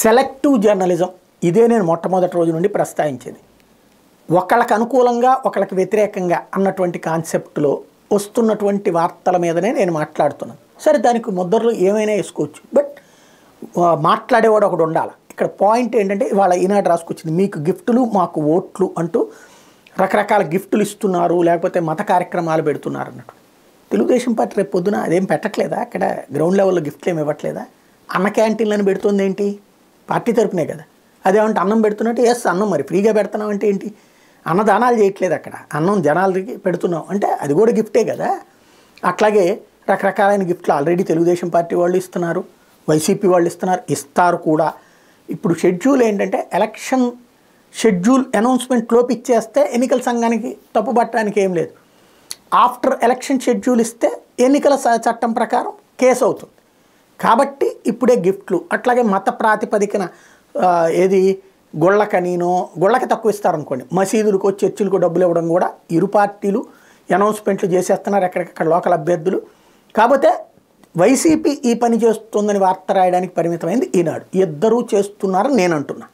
selective journalism ఇదే నేను మొట్టమొదటి రోజు నుండి ప్రస్తావించేది ఒకళ్ళకి అనుకూలంగా ఒకళ్ళకి వ్యతిరేకంగా అన్నటువంటి కాన్సెప్ట్లో వస్తున్నటువంటి వార్తల మీదనే నేను మాట్లాడుతున్నాను సరే దానికి ముద్దర్లు ఏమైనా వేసుకోవచ్చు బట్ ఆ, మాట్లాడేవాడు ఒకడు ఉండాలి ఇక్కడ పాయింట్ ఏంటంటే ఇవాళ ఈనాడు రాసుకొచ్చింది మీకు గిఫ్టులు మాకు ఓట్లు అంటూ రకరకాల గిఫ్టులు ఇస్తున్నారు లేకపోతే మత కార్యక్రమాలు పెడుతున్నారు అన్నట్టు తెలుగుదేశం పార్టీ రేపు పొద్దున అదేం పెట్టట్లేదా అక్కడ గ్రౌండ్ లెవెల్లో గిఫ్ట్లు ఏమి ఇవ్వట్లేదా అన్న క్యాంటీన్లను పెడుతుంది ఏంటి పార్టీ తరపునే కదా అదేమంటే అన్నం పెడుతున్నట్టు ఎస్ అన్నం మరి ఫ్రీగా పెడుతున్నాం అంటే ఏంటి అన్నదానాలు చేయట్లేదు అక్కడ అన్నం జనాలకి పెడుతున్నాం అంటే అది కూడా గిఫ్టే కదా అట్లాగే రకరకాలైన గిఫ్ట్లు ఆల్రెడీ తెలుగుదేశం పార్టీ వాళ్ళు ఇస్తున్నారు వైసీపీ వాళ్ళు ఇస్తున్నారు ఇస్తారు కూడా ఇప్పుడు షెడ్యూల్ ఏంటంటే ఎలక్షన్ షెడ్యూల్ అనౌన్స్మెంట్ లోపు ఇచ్చేస్తే ఎన్నికల సంఘానికి తప్పుపట్టడానికి ఏం లేదు ఆఫ్టర్ ఎలక్షన్ షెడ్యూల్ ఇస్తే ఎన్నికల స- చట్టం ప్రకారం కేసు అవుతుంది కాబట్టి ఇప్పుడే గిఫ్ట్లు అట్లాగే మత ప్రాతిపదికన ఆ, ఏది గుళ్ళకనీనో గుళ్ళకి తక్కువ ఇస్తారనుకోండి మసీదులకు చర్చిలకు డబ్బులు ఇవ్వడం కూడా ఇరు పార్టీలు అనౌన్స్మెంట్లు చేసేస్తున్నారు ఎక్కడికక్కడ లోకల్ అభ్యర్థులు కాకపోతే వైసీపీ ఈ పని చేస్తుందని వార్త రాయడానికి పరిమితమైంది ఈనాడు ఇద్దరూ చేస్తున్నారని నేను అంటున్నా